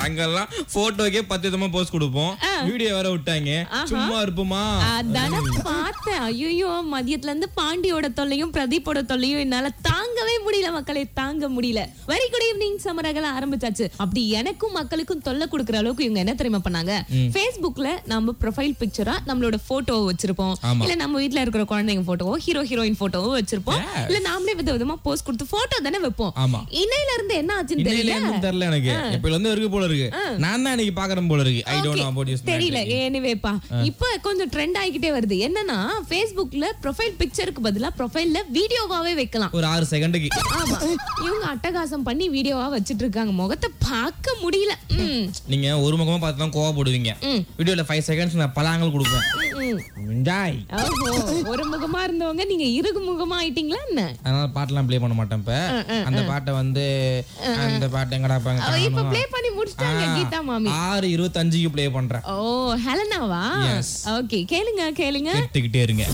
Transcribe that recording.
நாங்கெல்லாம் போட்டோக்கே பத்து விதமா போஸ்ட் கொடுப்போம் வீடியோ வேற விட்டாங்க சும்மா இருப்போமா அதானே பார்த்தேன் ஐயோ மதியத்துல இருந்து பாண்டியோட தொல்லையும் பிரதீப்போட தொல்லையும் என்னால தாங்கவே முடியல மக்களை தாங்க முடியல வெரி குட் ஈவினிங் சமரகல ஆரம்பிச்சாச்சு அப்படி எனக்கும் மக்களுக்கும் தொல்லை கொடுக்குற அளவுக்கு இவங்க என்ன தெரியுமா பண்ணாங்க Facebookல நம்ம ப்ரொஃபைல் பிக்சரா நம்மளோட போட்டோவை வச்சிருப்போம் ஆமா. இல்ல நம்ம வீட்ல இருக்கிற குழந்தைங்க போட்டோவோ ஹீரோ ஹீரோயின் போட்டோவோ வச்சிருப்போம் இல்ல நாமளே வித விதமா போஸ்ட் கொடுத்து போட்டோ தானே வைப்போம் ஆமா. இன்னையில இருந்து என்ன ஆச்சுன்னு இன்னையில தெரியல என்னன்னு தெரியல எனக்கு இப்ப வந்து இருக்கு போல இருக்கு நான் தான் இன்னைக்கு பாக்குறேன் போல இருக்கு I don't know about use தெரியல எனிவேப்பா இப்ப கொஞ்சம் ட்ரெண்ட் ஆகிக்கிட்டே வருது என்னன்னா Facebookல ப்ரொஃபைல் பிக்சருக்கு பதிலா ப்ரொஃபைல்ல வீடியோவாவே வைக்கலாம் ஒரு ஆறு செகண்டுக்கு ஆமா இவங்க அட்டகாசம் பண்ணி வீடியோவா வச்சிட்டு இருக்காங்க முகத்தை பார்க்க முடியல ம், நீங்க ஒரு முகமா பார்த்து தான் கோவப்படுவீங்க ம். வீடியோல ஃபைவ் செகண்ட்ஸ் நான் பலாங்கல் கொடுப்பேன் ம். என்ஜாய் ஓஹோ ஒரு முகமா இருந்தவங்க நீங்க இருகு முகமா ஆயிட்டீங்களா என்ன அதனால பாட்டெல்லாம் ப்ளே பண்ண மாட்டேன் இப்ப அந்த பாட்டை வந்து அந்த பாட்டு எங்கடா பாங்க அவ இப்ப ப்ளே பண்ணி முடிச்சிட்டாங்க கீதா மாமி ஆறு இருபத்தஞ்சுக்கு ப்ளே பண்றேன் ஓ ஹெலனாவா Yes. ஓகே கேளுங்க கேளுங்க கேட்டுக்கிட்டே இருங்க